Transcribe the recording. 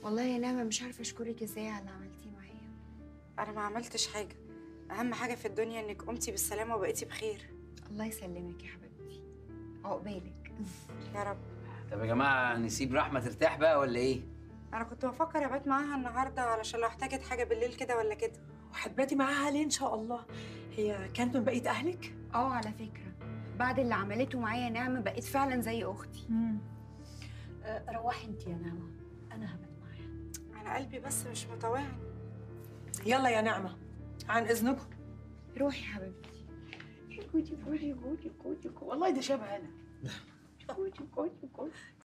والله يا نعمة مش عارفة أشكرك إزاي على اللي عملتيه معايا انا ما عملتش حاجه اهم حاجه في الدنيا انك قمتي بالسلامه وبقيتي بخير الله يسلمك يا حبيبتي عقبالك يا رب طب يا جماعه نسيب رحمه ترتاح بقى ولا ايه انا كنت بفكر ابات معاها النهارده علشان لو احتاجت حاجه بالليل كده ولا كده وهتباتي معاها ليه ان شاء الله هي كانت من بقيه اهلك اه على فكرة بعد اللي عملته معايا نعمة بقيت فعلا زي أختي أه روحي انت يا نعمه انا هبات معاها انا قلبي بس مش مطوعني يلا يا نعمه عن اذنكم روحي حبيبتي كوتي كوتي كوتي كوتي والله ده شبه انا كوتي كوتي كوتي